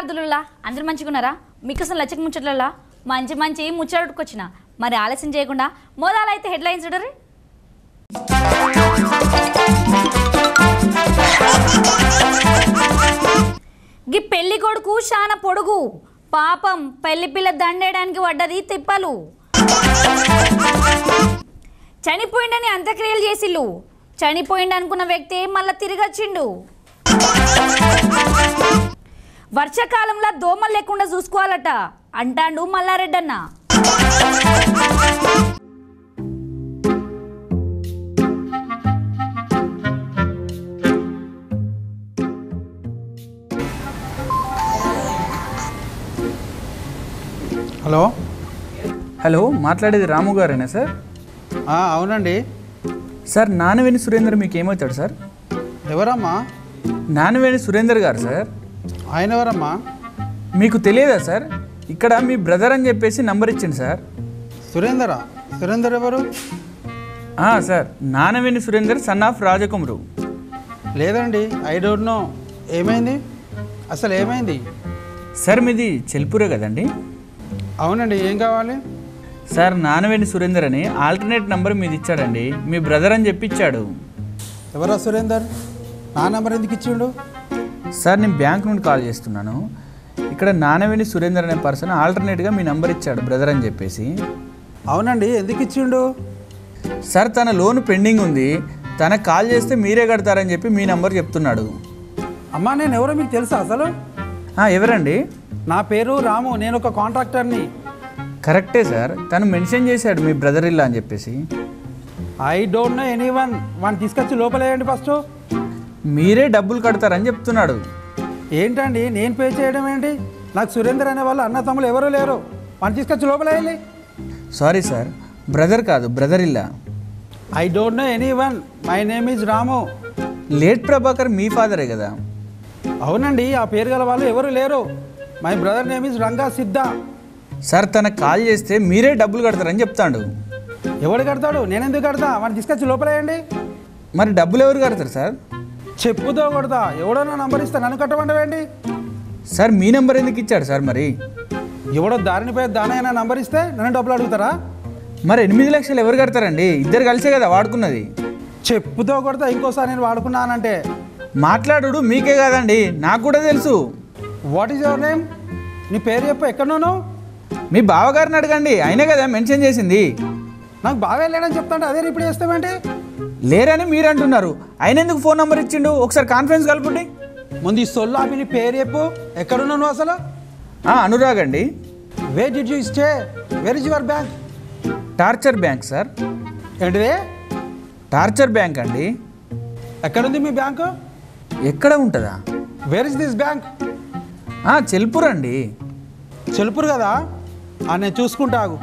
మర్దులులా అందరు మంచిగున్నారా మీకోసం లచ్చక ముచ్చట్లలా మంచి మంచి ముచ్చటకొచ్చిన మరి ఆలస్యం చేయకుండా మోదాలైతే హెడ్లైన్స్ చూడరు గీ పెళ్లి కొడుకు శాన పొడుగు పాపం పెళ్లి పిల్ల దండేయడానికి పడ్డది తిప్పలు చనిపోయిండని అంత్యక్రియలు చేసిల్లు చనిపోయిండు అనుకున్న వ్యక్తి మళ్ళా తిరిగి వచ్చిండు వర్షాకాలంలో దోమలు లేకుండా చూసుకోవాలట అంటాండు మల్లారెడ్డన్న హలో హలో మాట్లాడేది రాము గారేనా సార్ ఆ, అవునండి సార్ నానవేణి సురేందర్ మీకు ఏమవుతాడు సార్ ఎవరమ్మా నానవేణి సురేందర్ గారు సార్ ఆయన ఎవరమ్మా మీకు తెలియదా సార్ ఇక్కడ మీ బ్రదర్ అని చెప్పేసి నంబర్ ఇచ్చింది సార్ సురేందరా సురేందర్ ఎవరు ఆ, sir Nanaveni Surender son of Rajkumar లేదండి ఐ డోంట్ నో ఏమైంది అసలు ఏమైంది సార్ మీది చెల్పురే కదండి అవునండి ఏం కావాలి సార్ నానవేణి సురేందర్ అని ఆల్టర్నేట్ నంబర్ మీది ఇచ్చాడండి మీ బ్రదర్ అని చెప్పి ఇచ్చాడు ఎవరా సురేందర్ నా నెంబర్ ఎందుకు ఇచ్చిండు సార్ నేను బ్యాంక్ నుండి కాల్ చేస్తున్నాను ఇక్కడ నానవేణి సురేందర్ అనే పర్సన్ ఆల్టర్నేట్గా మీ నంబర్ ఇచ్చాడు బ్రదర్ అని చెప్పేసి అవునండి ఎందుకు ఇచ్చిండు సార్ తన లోన్ పెండింగ్ ఉంది తనకు కాల్ చేస్తే మీరే కడతారని చెప్పి మీ నంబర్ చెప్తున్నాడు అమ్మా నేను ఎవరో మీకు తెలుసా అసలు ఆ, ఎవరండి నా పేరు రాము నేను ఒక కాంట్రాక్టర్ని కరెక్టే సార్ తను మెన్షన్ చేశాడు మీ బ్రదర్ ఇల్లా అని చెప్పేసి I don't know anyone వాడిని తీసుకొచ్చి లోపలేయండి ఫస్ట్ మీరే డబ్బులు కడతారని చెప్తున్నాడు ఏంటండి నేను పే చేయడం ఏంటి నాకు సురేందర్ అనే వాళ్ళు అన్న తమ్ములు ఎవరూ లేరు వాడిని తీసుకొచ్చి లోపలేయాలి సారీ సార్ బ్రదర్ కాదు brother in law I don't know anyone my name is Ramu late Prabhakar మీ ఫాదరే కదా అవునండి ఆ పేరు గల వాళ్ళు ఎవరు లేరు my brother name is Ranga Siddha sir తనకు కాల్ చేస్తే మీరే డబ్బులు కడతారని చెప్తాడు ఎవడు కడతాడు నేను ఎందుకు కడతా వాడిని తీసుకొచ్చి లోపలేయండి మరి డబ్బులు ఎవరు కడతారు సార్ చెప్పుతో కొడతా ఎవడో నా నంబర్ ఇస్తే నన్ను కట్టమండవేండి సార్ మీ నెంబర్ ఎందుకు ఇచ్చాడు సార్ మరి ఎవడో దారిని పోయి దానైనా నంబర్ ఇస్తే నన్ను డబ్బులు అడుగుతారా మరి ఎనిమిది లక్షలు ఎవరు కడతారండి ఇద్దరు కలిసే కదా వాడుకున్నది చెప్పుతో కొడతా ఇంకోసారి నేను వాడుకున్నానంటే మాట్లాడు మీకే కాదండి నాకు కూడా తెలుసు వాట్ ఈజ్ యువర్ నేమ్ నీ పేరు చెప్పు ఎక్కడున్నాను మీ బావగారిని అడగండి ఆయనే కదా మెన్షన్ చేసింది నాకు బాగా లేడని చెప్తాంటే అదే రిపీట్ చేస్తామేంటి లేరని మీరు అంటున్నారు ఆయన ఎందుకు ఫోన్ నెంబర్ ఇచ్చిండు ఒకసారి కాన్ఫరెన్స్ కలుపుండి ముందు ఈ సొల్లు ఆపి నీ పేరు చెప్పు ఎక్కడున్నావు నువ్వు అసలు ఆ, అనురాగ్ అండి where did you stay where is your bank torture bank sir ఏంటిది టార్చర్ బ్యాంక్ అండి ఎక్కడుంది మీ బ్యాంకు ఎక్కడ ఉంటుందా వేర్ ఇస్ దిస్ బ్యాంక్ ఆ, చెల్పూర్ అండి చెలుపురు కదా ఆ నేను చూసుకుంటా ఆగు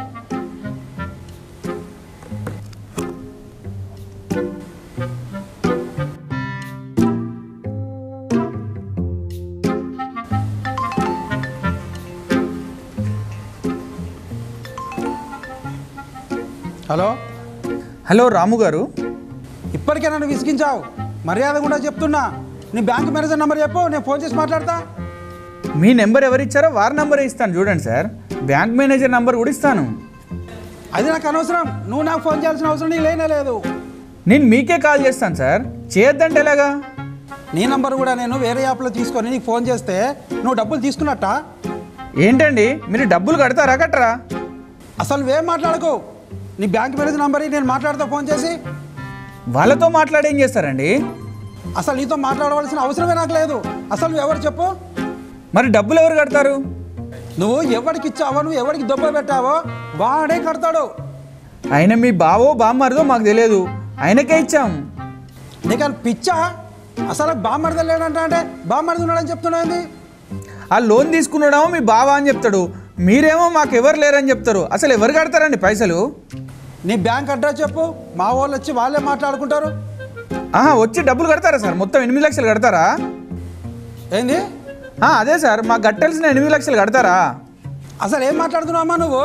హలో హలో రాము గారు ఇప్పటికే నన్ను విసిగించావు మర్యాద కూడా చెప్తున్నా నీ బ్యాంక్ మేనేజర్ నెంబర్ చెప్పు నేను ఫోన్ చేసి మాట్లాడతా మీ నెంబర్ ఎవరు ఇచ్చారో వారి నెంబర్ ఇస్తాను చూడండి సార్ బ్యాంక్ మేనేజర్ నెంబర్ కూడా ఇస్తాను అది నాకు అనవసరం నువ్వు నాకు ఫోన్ చేయాల్సిన అవసరం నీకు లేనే లేదు నేను మీకే కాల్ చేస్తాను సార్ చేయొద్దంటే ఎలాగా నీ నంబర్ కూడా నేను వేరే యాప్లో తీసుకొని నీకు ఫోన్ చేస్తే నువ్వు డబ్బులు తీసుకున్నట్టా ఏంటండి మీరు డబ్బులు కడతారా కట్టరా అసలు నువ్వేం మాట్లాడకు నీ బ్యాంక్ మేనేజర్ నంబర్ నేను మాట్లాడతా ఫోన్ చేసి వాళ్ళతో మాట్లాడి ఏం చేస్తారండి అసలు నీతో మాట్లాడవలసిన అవసరమే నాకు లేదు అసలు నువ్వు ఎవరు చెప్పు మరి డబ్బులు ఎవరు కడతారు నువ్వు ఎవరికి ఇచ్చావో నువ్వు ఎవరికి దెబ్బ పెట్టావో వాడే కడతాడు ఆయన మీ బావో బామ్మారిదో మాకు తెలియదు ఆయనకే ఇచ్చాం నీకు అని పిచ్చా అసలు బామ్మడిద లేడంట అంటే బామ్మడిది ఉన్నాడని చెప్తున్నావు ఏంది ఆ లోన్ తీసుకున్నాడేమో మీ బావ అని చెప్తాడు మీరేమో మాకు ఎవరు లేరని చెప్తారు అసలు ఎవరు కడతారండి పైసలు నీ బ్యాంక్ అడ్రస్ చెప్పు మా వాళ్ళు వచ్చి వాళ్ళే మాట్లాడుకుంటారు ఆహా వచ్చి డబ్బులు కడతారా సార్ మొత్తం ఎనిమిది లక్షలు కడతారా ఏంది ఆ, అదే సార్ మాకు కట్టాల్సిన ఎనిమిది లక్షలు కడతారా అసలు ఏం మాట్లాడుతున్నావు అమ్మా నువ్వు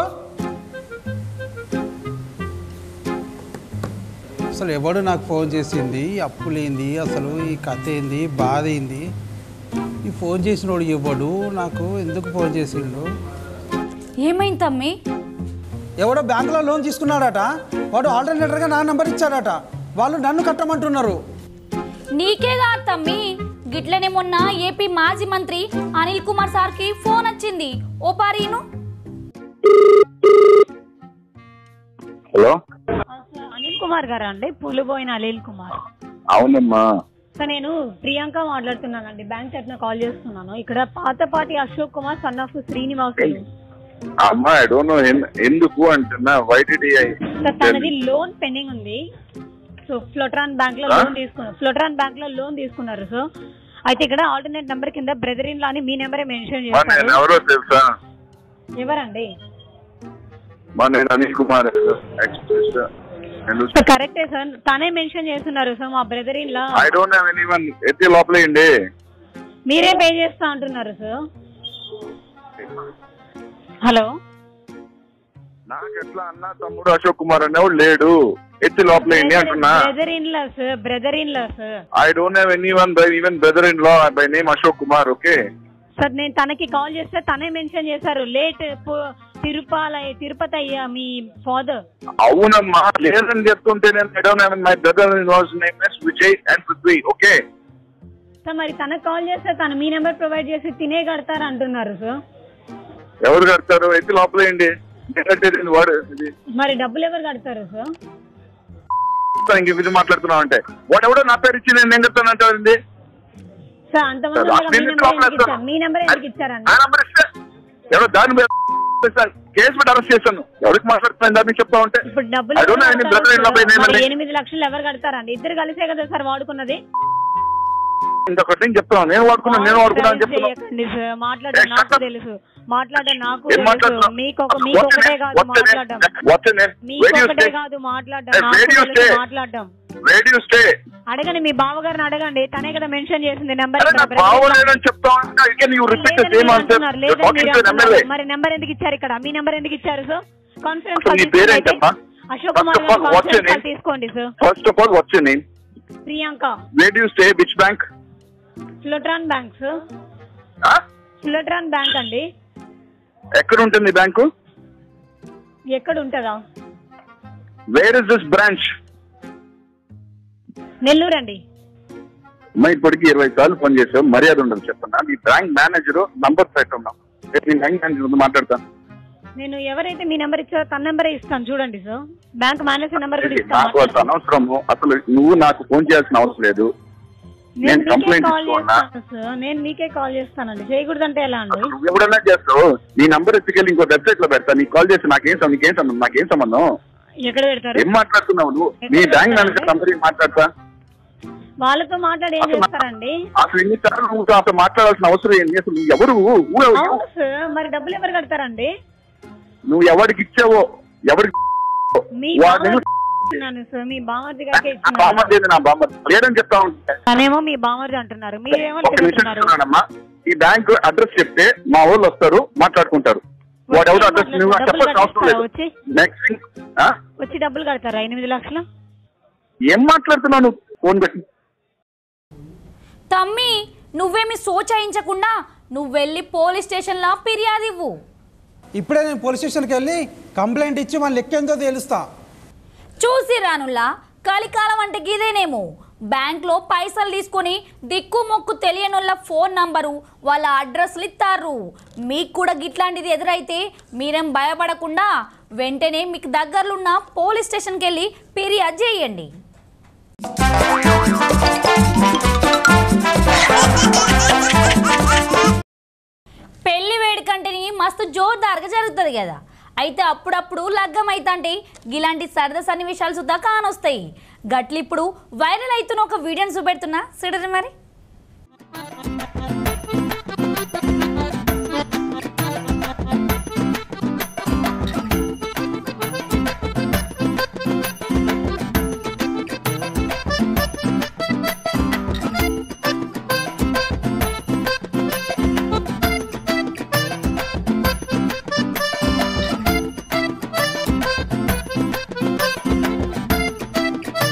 అసలు ఎవడు నాకు ఫోన్ చేసింది అప్పులేంది అసలు ఈ కథ ఏంది బాధ ఏంది ఈ ఫోన్ చేసినోడు ఇవ్వడు నాకు ఎందుకు ఫోన్ చేసిండు ఏమైంది తమ్మి ఎవడో బ్యాంకులో లోన్ తీసుకున్నాడట వాడు ఆల్టర్నేటర్గా నా నెంబర్ ఇచ్చాడట వాళ్ళు నన్ను కట్టమంటున్నారు నీకే కాదు తమ్మి గిట్లనే మొన్న ఏపీ మాజీ మంత్రి అనిల్ కుమార్ సార్కి ఫోన్ వచ్చింది ఓ పారీను హలో అనిల్ కుమార్ గారా అండి పులిపోయిన అనిల్ కుమార్ అవునమ్మా సార్ నేను ప్రియాంక మాట్లాడుతున్నానండి బ్యాంక్ తరఫున కాల్ చేస్తున్నాను ఇక్కడ పాతపాటి అశోక్ కుమార్ సన్ ఆఫ్ శ్రీనివాసులు అమ్మా ఐ డోంట్ నో ఎందుకు అంటున్నా వై డిడ్ సార్ తనది లోన్ పెండింగ్ ఉంది సో ఫ్లోట్రాన్ బ్యాంక్ లో లోన్ తీసుకున్నారు ఫ్లోట్రాన్ బ్యాంక్ లో లోన్ తీసుకున్నారు సో అయితే ఇక్కడ ఆల్టర్నేట్ నెంబర్ కింద బ్రదర్ ఇన్ లా అని మీ నెంబరే మెన్షన్ మా నేను చేస్తారు ఎవరో తెలుసా ఎవరండి మా నేను అనిల్ కుమార్ ఎక్స్ప్రెస్ నేను సార్ కరెక్టే సార్ తనే మెన్షన్ చేస్తున్నారు సో మా brother in law I don't have anyone ఎత్తి లోపలేయండి మీరే పే చేస్తా అంటున్నారు సార్ హలో నాకు ఎట్లా అన్న తమ్ముడు అశోక్ కుమార్ అనేవాడు లేడు ఎత్తి లోపలేయండి అంటున్నా brother in law sir brother in law sir I don't have anyone by even brother in law by name Ashok Kumar okay sir నేను తనకి కాల్ చేస్తే తనే మెన్షన్ చేశారు లేట్ తిరుపాల తిరుపతి అయ్యా మీ ఫాదర్ అవునమ్మా లేదని చెప్తుంటే నేను I don't have my brother in law's name is Vijay and Prithvi okay sir మరి తనకు కాల్ చేస్తే తను మీ నెంబర్ ప్రొవైడ్ చేసి తినే కడతారు అంటున్నారు సార్ ఎవరు కడతారు ఎత్తి లోపలేయండి ఎందుకంటే నేను వాడు ఇది మరి డబ్బులు ఎవరు కడతారు సార్ ఇంక ఇది మాట్లాడుతున్నావు అంటే వాడు ఎవడో నా పేరు ఇచ్చి నేను ఏం చెప్తానంటే సార్ అంతమంది ఉండగా మీ నెంబర్ ఎందుకు ఇచ్చారు మీ నెంబర్ ఎందుకు ఇచ్చారండి ఆ నంబర్ ఇస్తే ఎవరో దాని మీద కేసు పెట్టి అరెస్ట్ చేశాను ఎవరికి మాట్లాడుతున్నాను దాన్ని చెప్తా ఉంటే ఇప్పుడు డబ్బులు I don't know ఎవరు any కడతారు brother in law by sir? name మరి అండి. ఎనిమిది లక్షలు ఎవరు కడతారండి ఇద్దరు కలిసే కదా సార్ వాడుకున్నది ఇంకొకటి నేను చెప్తాను నేను వాడుకున్నాను నేను వాడుకున్నాను అని చెప్తున్నాను చేయకండి సార్ మాట్లాడడం ఏ, నాకు shut up. తెలుసు మాట్లాడడం నాకు ఏం తెలుసు మాట్లాడుతున్నావు మీకు ఒక మీకు ఒకటే కాదు మాట్లాడడం మీకు ఒకటే కాదు మాట్లాడడం ఏ, నాకు radio తెలుసు stay. మాట్లాడడం రేడియో స్టే అడగండి మీ బావగారిని అడగండి తనే కదా మెన్షన్ చేసింది నెంబర్ అరే నాకు బాగోలేదని చెప్తా ఉంటే again you repeat the same answer. You're talking to an MLA. మరి నెంబర్ ఎందుకు ఇచ్చారు ఇక్కడ మీ నెంబర్ ఎందుకు ఇచ్చారు సార్ కాన్ఫరెన్స్ అసలు నీ కాల్ పేరేంటమ్మా? Ashok First Kumar of all, గారు what's your conference call name? తీసుకోండి sir first of all what's name Priyanka where you stay which bank Fullerton bank sir Fullerton bank అండి ఎక్కడ ఉంటుంది బ్యాంకు ఎక్కడ ఉంటుందా where is this branch Nellore అండి అమ్మా ఇప్పటికి ఇరవై సార్లు ఫోన్ చేసావు మర్యాద ఉండదు చెప్తున్నా మీ బ్యాంక్ మేనేజర్ నంబర్ పెట్టున్నాం మీ బ్యాంక్ మేనేజర్ మాట్లాడతాను నేను ఎవరైతే మీ నెంబర్ ఇచ్చారో తన నెంబరే ఇస్తాను చూడండి సార్ బ్యాంక్ మేనేజర్ నెంబర్ కూడా నాకు అది ఇస్తాను అనవసరము అసలు నువ్వు నాకు ఫోన్ చేయాల్సిన అవసరం లేదు నేను నేను మీకే కంప్లైంట్ కాల్ ఇస్తున్నా చేస్తాను సార్ నేను మీకే కాల్ చేస్తానండి చేయకూడదంటే ఎలా అండి నువ్వు ఎవడన్నా చేస్తావు నీ నంబర్ ఎత్తుకెళ్ళి ఇంకో వెబ్సైట్ లో పెడతా నీకు కాల్ చేసి నాకేం సం- నీకేం సంబంధం నాకేం సంబంధం ఎక్కడ పెడతారు ఏం మాట్లాడుతున్నావు నువ్వు నీ బ్యాంక్ మేనేజర్ నంబర్ ఏం మాట్లాడతా వాళ్ళతో మాట్లాడి ఏం అసలు నా- చేస్తారండి అసలు ఎన్ని సార్లు నువ్వు అసలు మాట్లాడాల్సిన అవసరం ఏంటి అసలు నువ్వు ఎవరు ఊ- ఊ- అవును సార్ మరి డబ్బులు ఎవరు కడతారండి నువ్వు ఎవరికి ఇచ్చావో ఎవరికి మీ వాడిని బామర్ది ఇచ్చినాను సార్ మీ బామర్ది గారికి నా ఇచ్చినాను బామ్మర్ది ఏంది నా బామ్మర్ది లేదని చెప్తా ఉంటే తనేమో మీ బామర్ది అంటున్నారు మీరేమో ఒక నిమిషం చెప్తున్నారు చెప్తున్నానమ్మా ఈ బ్యాంక్ అడ్రస్ చెప్తే మా వాళ్ళు వస్తారు మాట్లాడుకుంటారు వాడు ఎవరు అడ్రస్ నువ్వు నాకు డబ్బులు చెప్పాల్సిన అవసరం లేదు వచ్చి నెక్స్ట్ థింగ్ వచ్చి డబ్బులు కడతారా ఎనిమిది లక్షలు ఏం మాట్లాడుతున్నావు నువ్వు ఫోన్ పెట్టి తమ్మి నువ్వేమి సోచాయించకుండా నువ్వు వెళ్ళి పోలీస్ స్టేషన్లో ఫిర్యాదు ఇవ్వు ఇప్పుడే నేను పోలీస్ స్టేషన్కి వెళ్ళి కంప్లైంట్ ఇచ్చి మన లెక్కేందో తేలుస్తా చూసి రానుల్లా కలికాలం అంటే గిదేనేమో బ్యాంక్లో పైసలు తీసుకొని దిక్కు మొక్కు తెలియనోళ్ళ ఫోన్ నంబరు వాళ్ళ అడ్రస్లు ఇస్తారు మీకు కూడా గిట్లాంటిది ఎదురైతే మీరేం భయపడకుండా వెంటనే మీకు దగ్గరలో ఉన్న పోలీస్ స్టేషన్కి వెళ్ళి ఫిర్యాదు చేయండి పెళ్లి వేడుకంటేని మస్తు జోర్దార్గా జరుగుతుంది కదా అయితే అప్పుడప్పుడు లగ్గం అవుతాంటే ఇలాంటి సరదా సన్నివేశాలు సుద్దా కానొస్తాయి గట్లు ఇప్పుడు వైరల్ అవుతున్న ఒక వీడియోని చూపెడుతున్నా చూడరు మరి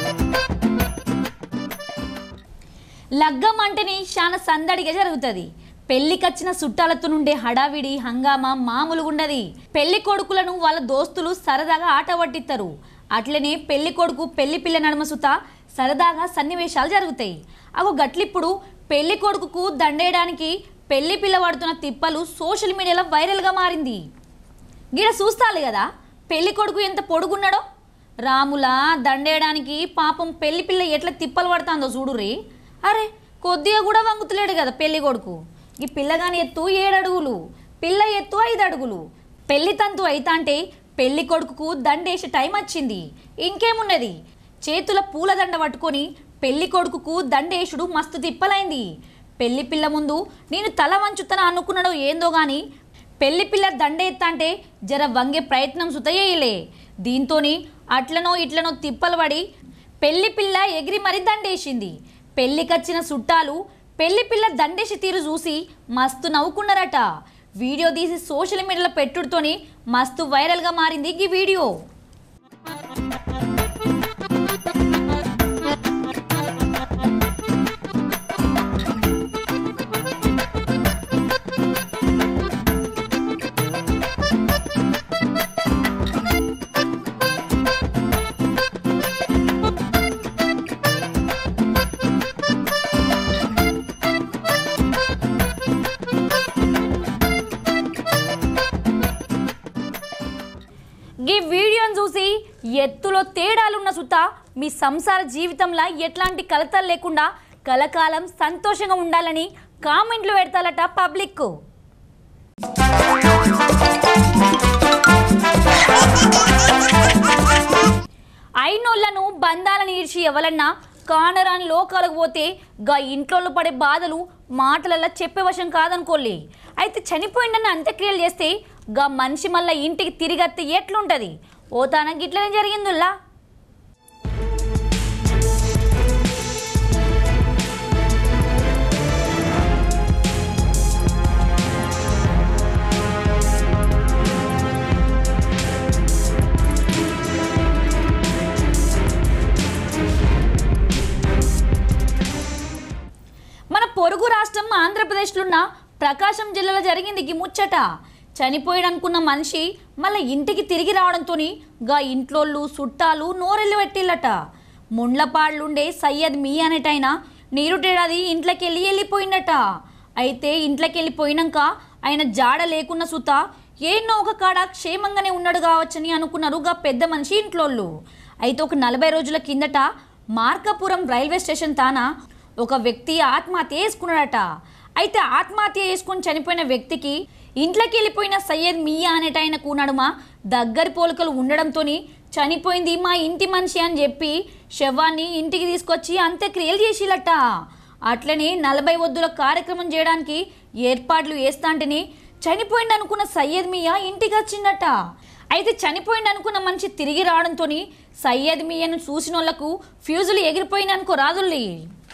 లగ్గం అంటేనే చాలా సందడిగా జరుగుతుంది పెళ్లికచ్చిన చుట్టాలతో నుండే హడావిడి హంగామా మామూలుగుండది పెళ్లి కొడుకులను వాళ్ళ దోస్తులు సరదాగా ఆట పట్టిస్తారు అట్లనే పెళ్లి కొడుకు పెళ్లి పిల్ల నడుమ సుత సరదాగా సన్నివేశాలు జరుగుతాయి అగో గట్లిప్పుడు పెళ్లి కొడుకుకు దండేయడానికి పెళ్లి పిల్ల పడుతున్న తిప్పలు సోషల్ మీడియాలో వైరల్గా మారింది గిడ చూస్తాలి కదా పెళ్లి కొడుకు ఎంత పొడుగున్నాడో రాములా దండేయడానికి పాపం పెళ్లి పిల్ల ఎట్లా తిప్పలు పడుతుందో చూడురి అరే కొద్దిగా కూడా వంగుతలేడు కదా పెళ్లి కొడుకు ఈ పిల్లగాని ఎత్తు ఏడు అడుగులు పిల్ల ఎత్తు ఐదు అడుగులు పెళ్లి తంతు అయితాంటే పెళ్లి కొడుకుకు దండేసే టైం వచ్చింది ఇంకేమున్నది చేతుల పూలదండ పట్టుకొని పెళ్లి కొడుకుకు దండేసుడు మస్తు తిప్పలైంది పెళ్లి పిల్ల ముందు నేను తల వంచుతన అనుకున్నాడో ఏందో గాని పెళ్లి పిల్ల దండ ఎత్తంటే జర వంగే ప్రయత్నం సుతయ్యలే దీంతోని అట్లనో ఇట్లనో తిప్పలు పడి పెళ్లి పిల్ల ఎగిరి మరి దండేసింది పెళ్లికచ్చిన చుట్టాలు పెళ్లి పిల్ల దండేసి తీరు చూసి మస్తు నవ్వుకున్నారట వీడియో తీసి సోషల్ మీడియాలో పెట్టుడుతోని మస్తు వైరల్గా మారింది ఈ వీడియో ఈ వీడియోని చూసి ఎత్తులో తేడాలున్న సుత మీ సంసార జీవితంలో ఎట్లాంటి కలతలు లేకుండా కలకాలం సంతోషంగా ఉండాలని కామెంట్లు పెడతారట పబ్లిక్ అయినోళ్లను బంధాలను ఈడ్చి ఎవరన్నా కానరాని లోకాలకు పోతే గా ఇంట్లో పడే బాధలు మాటలల్లా చెప్పే వశం కాదనుకోలే అయితే చనిపోయిండన్న అంత్యక్రియలు చేస్తే గా మనిషి మళ్ళీ ఇంటికి తిరిగత్తే ఎట్లుంటది ఓ తనకి ఇట్లనే జరిగిందిల్లా మన పొరుగు రాష్ట్రం ఆంధ్రప్రదేశ్లో ఉన్న ప్రకాశం జిల్లాలో జరిగింది ఈ ముచ్చట చనిపోయాడు అనుకున్న మనిషి మళ్ళీ ఇంటికి తిరిగి రావడంతో గా ఇంట్లోళ్ళు చుట్టాలు నోరెళ్ళు పెట్టిల్లట ముండ్లపాడ్లుండే సయ్యద్ మీ అనేటైన నీరుటేడాది ఇంట్లోకి వెళ్ళి వెళ్ళిపోయిందట అయితే ఇంట్లోకి వెళ్ళిపోయినాక ఆయన జాడ లేకున్న సుత ఏన్నో ఒక కాడ క్షేమంగానే ఉన్నాడు కావచ్చని అనుకున్నారు గా పెద్ద మనిషి ఇంట్లోళ్ళు అయితే ఒక నలభై రోజుల కిందట మార్కాపురం రైల్వే స్టేషన్ తానా ఒక వ్యక్తి ఆత్మహత్య చేసుకున్నాడట అయితే ఆత్మహత్య చేసుకుని చనిపోయిన వ్యక్తికి ఇంట్లోకి వెళ్ళిపోయిన సయ్యద్ మియా అనేట ఆయన కూనడుమ దగ్గరి పోలికలు ఉండడంతో చనిపోయింది మా ఇంటి మనిషి అని చెప్పి శవాన్ని ఇంటికి తీసుకొచ్చి అంత్యక్రియలు చేసిలట అట్లనే నలభై వద్దుల కార్యక్రమం చేయడానికి ఏర్పాట్లు వేస్తాంటేనే చనిపోయింది అనుకున్న సయ్యద్ మియా ఇంటికి వచ్చిందట అయితే చనిపోయింది అనుకున్న మనిషి తిరిగి రావడంతో సయ్యద్ మియాను చూసిన వాళ్ళకు ఫ్యూజులు ఎగిరిపోయిన అనుకో రాదుల్లి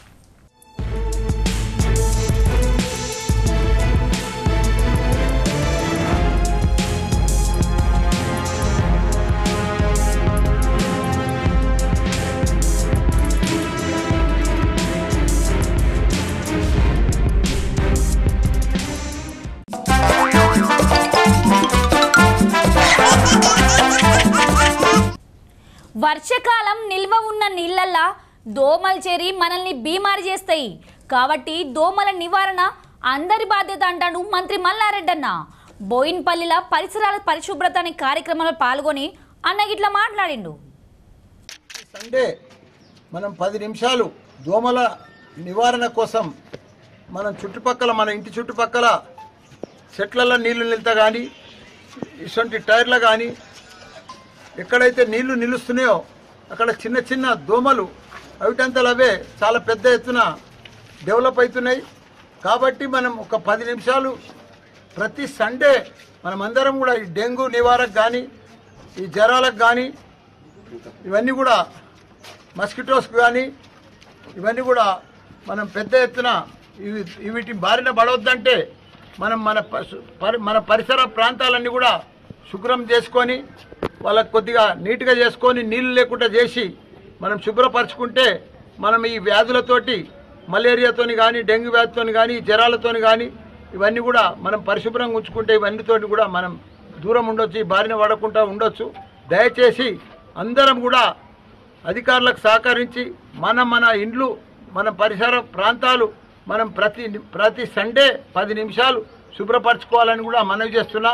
వర్షకాలం నిల్వ ఉన్న నీళ్ళల్లా దోమలు చేరి మనల్ని బీమారి చేస్తాయి కాబట్టి దోమల నివారణ అందరి బాధ్యత అంటాడు మంత్రి మల్లారెడ్డి అన్న బోయిన్పల్లిల పరిసరాల పరిశుభ్రత అనే కార్యక్రమంలో పాల్గొని అన్న ఇట్లా మాట్లాడిండు సండే మనం పది నిమిషాలు దోమల నివారణ కోసం మనం చుట్టుపక్కల మన ఇంటి చుట్టుపక్కల చెట్లలో నీళ్లు నిలుతా కానీ ఇటువంటి టైర్లు కానీ ఎక్కడైతే నీళ్లు నిలుస్తున్నాయో అక్కడ చిన్న చిన్న దోమలు అవిటంతలు అవే చాలా పెద్ద ఎత్తున డెవలప్ అవుతున్నాయి కాబట్టి మనం ఒక పది నిమిషాలు ప్రతి సండే మనమందరం కూడా ఈ డెంగ్యూ నివారణకు కానీ ఈ జ్వరాలకు కానీ ఇవన్నీ కూడా మస్కిటోస్కి కానీ ఇవన్నీ కూడా మనం పెద్ద ఎత్తున ఇవి వీటి బారిన పడవద్దంటే మనం మన పశు- పరి- మన పరిసర ప్రాంతాలన్నీ కూడా శుభ్రం చేసుకొని వాళ్ళకి కొద్దిగా నీట్గా చేసుకొని నీళ్ళు లేకుండా చేసి మనం శుభ్రపరచుకుంటే మనం ఈ వ్యాధులతోటి మలేరియాతోని కానీ డెంగ్యూ వ్యాధితోని కానీ జ్వరాలతోని కానీ ఇవన్నీ కూడా మనం పరిశుభ్రంగా ఉంచుకుంటే ఇవన్నీతోటి కూడా మనం దూరం ఉండొచ్చు ఈ బారిన పడకుండా ఉండొచ్చు దయచేసి అందరం కూడా అధికారులకు సహకరించి మన మన ఇండ్లు మన పరిసర ప్రాంతాలు మనం ప్రతి ప్రతి సండే పది నిమిషాలు శుభ్రపరచుకోవాలని కూడా మనవి చేస్తున్నా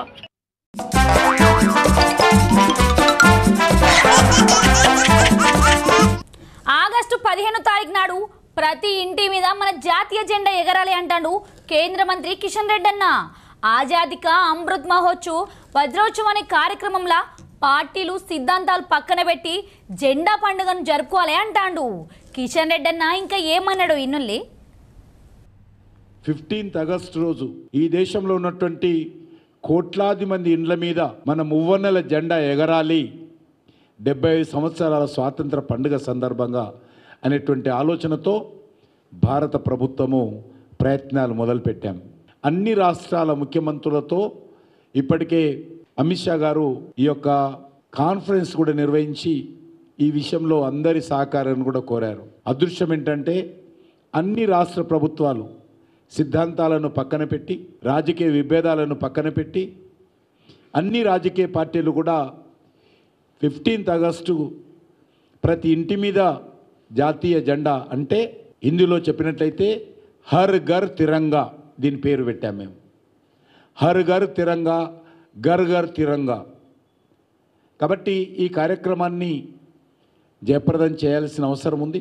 ఆగస్టు పదిహేను తారీఖు నాడు ప్రతి ఇంటి మీద మన జాతీయ జెండా ఎగరాలి అంటాడు కేంద్ర మంత్రి కిషన్ రెడ్డి అన్న ఆజాదిక అమృత్ మహోత్సవ్ వజ్రోత్సవం అనే కార్యక్రమంలో పార్టీలు సిద్ధాంతాలు పక్కన పెట్టి జెండా పండుగను జరుపుకోవాలి అంటాడు కిషన్ రెడ్డి అన్న ఇంకా ఏమన్నాడు ఇన్నుల్లి ఫిఫ్టీన్త్ ఆగస్ట్ రోజు ఈ దేశంలో ఉన్నటువంటి కోట్లాది మంది ఇండ్ల మీద మన మువ్వన్నెల జెండా ఎగరాలి డెబ్బై ఐదు సంవత్సరాల స్వాతంత్ర పండుగ సందర్భంగా అనేటువంటి ఆలోచనతో భారత ప్రభుత్వము ప్రయత్నాలు మొదలుపెట్టాం అన్ని రాష్ట్రాల ముఖ్యమంత్రులతో ఇప్పటికే అమిత్ షా గారు ఈ యొక్క కాన్ఫరెన్స్ కూడా నిర్వహించి ఈ విషయంలో అందరి సహకారాన్ని కూడా కోరారు అదృశ్యం ఏంటంటే అన్ని రాష్ట్ర ప్రభుత్వాలు సిద్ధాంతాలను పక్కన పెట్టి రాజకీయ విభేదాలను పక్కన పెట్టి అన్ని రాజకీయ పార్టీలు కూడా ఫిఫ్టీన్త్ ఆగస్టు ప్రతి ఇంటి మీద జాతీయ జెండా అంటే హిందీలో చెప్పినట్లయితే హర్ ఘర్ తిరంగా దీని పేరు పెట్టాం మేము హర్ ఘర్ తిరంగా ఘర్ ఘర్ తిరంగా కాబట్టి ఈ కార్యక్రమాన్ని జయప్రదం చేయాల్సిన అవసరం ఉంది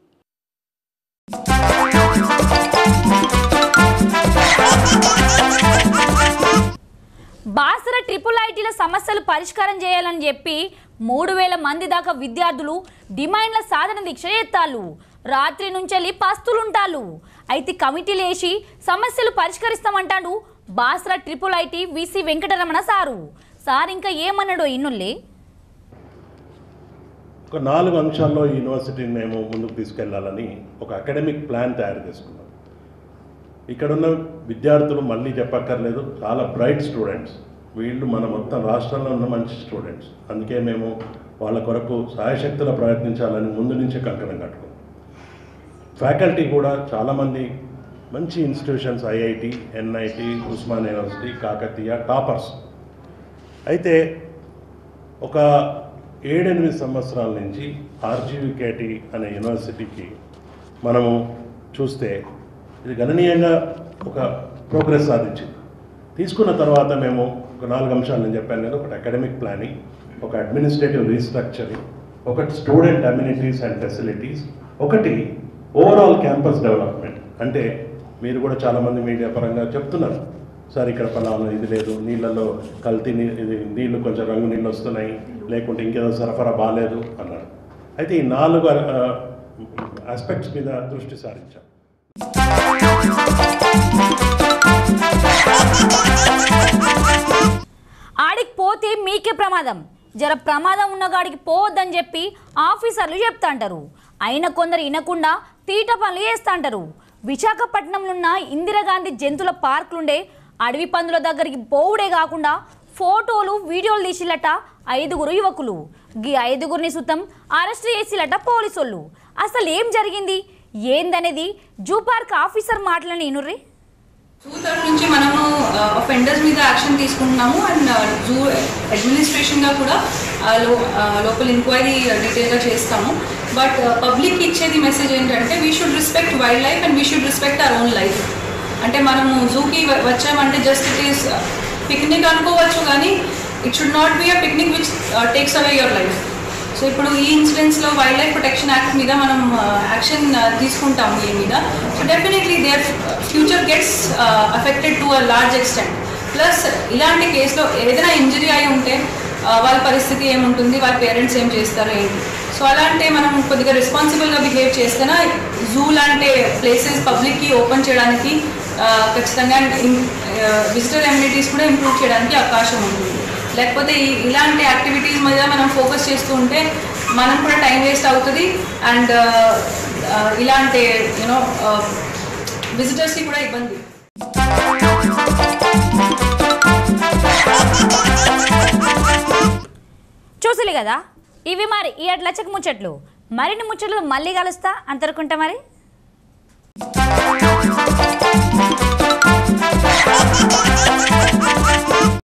బాసర ట్రిపుల్ ఐటీల సమస్యలు పరిష్కారం చేయాలని చెప్పి మూడు వేల మంది దాకా విద్యార్థులు డిమాండ్ల సాధన దీక్ష చేస్తాళ్ళు రాత్రి నుంచెల్లి పస్తులుంటాళ్ళు అయితే కమిటీలు వేసి సమస్యలు పరిష్కరిస్తామంటాడు Basara triple IT VC Venkataramana sir sir ఇంకా ఏమన్నాడో ఇన్నుల్లి ఒక నాలుగు అంశాల్లో ఈ యూనివర్సిటీని మేము ముందుకు తీసుకెళ్లాలని ఒక అకాడమిక్ ప్లాన్ తయారు చేసుకున్నాం ఇక్కడున్న విద్యార్థులు మళ్ళీ చెప్పక్కర్లేదు చాలా బ్రైట్ స్టూడెంట్స్ వీళ్ళు మన మొత్తం రాష్ట్రంలో ఉన్న మంచి స్టూడెంట్స్ అందుకే మేము వాళ్ళ కొరకు సాయశక్తుల ప్రయత్నించాలని ముందు నుంచే కంకణం కట్టుకున్నాం ఫ్యాకల్టీ కూడా చాలామంది మంచి institutions IIT NIT Osman university Kakatiya toppers అయితే ఒక ఏడెనిమిది సంవత్సరాల నుంచి ఆర్జీవికేటి అనే యూనివర్సిటీకి మనము చూస్తే ఇది గణనీయంగా ఒక ప్రోగ్రెస్ సాధించింది తీసుకున్న తర్వాత మేము ఒక నాలుగు అంశాలు నేను చెప్పాను కదా ఒకటి అకాడమిక్ ప్లానింగ్ ఒక అడ్మినిస్ట్రేటివ్ రీస్ట్రక్చరింగ్ ఒకటి స్టూడెంట్ అమ్యూనిటీస్ అండ్ ఫెసిలిటీస్ ఒకటి ఓవరాల్ క్యాంపస్ డెవలప్మెంట్ అంటే మీరు కూడా చాలామంది మీడియా పరంగా చెప్తున్నారు సార్ ఇక్కడ పలానా ఇది లేదు నీళ్ళలో కల్తీ నీ ఇది నీళ్లు కొంచెం రంగు నీళ్ళు వస్తున్నాయి లేకుంటే ఇంకేదో సరఫరా బాగాలేదు అన్నారు అయితే ఈ నాలుగు ఆస్పెక్ట్స్ మీద దృష్టి సారించాం ఆడికి పోతే మీకే ప్రమాదం జర ప్రమాదం ఉన్నగాడికి పోవద్దని చెప్పి ఆఫీసర్లు చెప్తాంటారు అయినా కొందరు వినకుండా తీట పనులు చేస్తాంటారు విశాఖపట్నంలో ఉన్న ఇందిరాగాంధీ జంతువుల పార్కులుండే అడవి పందుల దగ్గరికి పోవుడే కాకుండా ఫోటోలు వీడియోలు తీసిలట ఐదుగురు యువకులు గీ ఐదుగురిని సుతం అరెస్ట్ చేసిలట పోలీసోళ్ళు అసలు ఏం జరిగింది ఏందనేది జూ పార్క్ ఆఫీసర్ మాటలని ఇనుర్రి జూ తరఫు నుంచి మనము అఫెండర్స్ మీద యాక్షన్ తీసుకుంటున్నాము అండ్ జూ అడ్మినిస్ట్రేషన్గా కూడా ఆ, లో- ఆ, లోపల ఎంక్వైరీ డీటెయిల్గా చేస్తాము బట్ పబ్లిక్ ఇచ్చేది మెసేజ్ ఏంటంటే we should respect wild life and we should respect our own life అంటే మనము జూకి వచ్చామంటే జస్ట్ ఇట్ ఈస్ పిక్నిక్ అనుకోవచ్చు కానీ it should not be a picnic which takes away your life so ఇప్పుడు ఈ ఇన్సిడెంట్స్లో వైల్డ్ లైఫ్ ప్రొటెక్షన్ యాక్ట్ మీద మనం యాక్షన్ తీసుకుంటాము దీని మీద so definitely their future gets affected to a large extent plus ఇలాంటి కేసులో ఏదైనా ఇంజరీ అయి ఉంటే uh, వాళ్ళ పరిస్థితి ఏముంటుంది వాళ్ళ పేరెంట్స్ ఏం చేస్తారు ఏంటి సో అలాంటి మనం కొద్దిగా రెస్పాన్సిబుల్గా బిహేవ్ చేస్తేనే జూ లాంటి ప్లేసెస్ పబ్లిక్కి ఓపెన్ చేయడానికి uh, ఖచ్చితంగా విజిటర్ ఎమ్యూనిటీస్ కూడా ఇంప్రూవ్ చేయడానికి అవకాశం ఉంటుంది లేకపోతే ఈ- ఇలాంటి యాక్టివిటీస్ మీద మనం ఫోకస్ చేస్తూ ఉంటే మనం కూడా టైం వేస్ట్ అవుతుంది అండ్ ఇలాంటి యూనో విజిటర్స్కి కూడా ఇబ్బంది చూసిలే కదా ఇవి మరి ఈ అట్లచ్చక ముచ్చట్లు మరిన్ని ముచ్చట్లు మళ్ళీ కలుస్తా అంతరుకుంటా మరి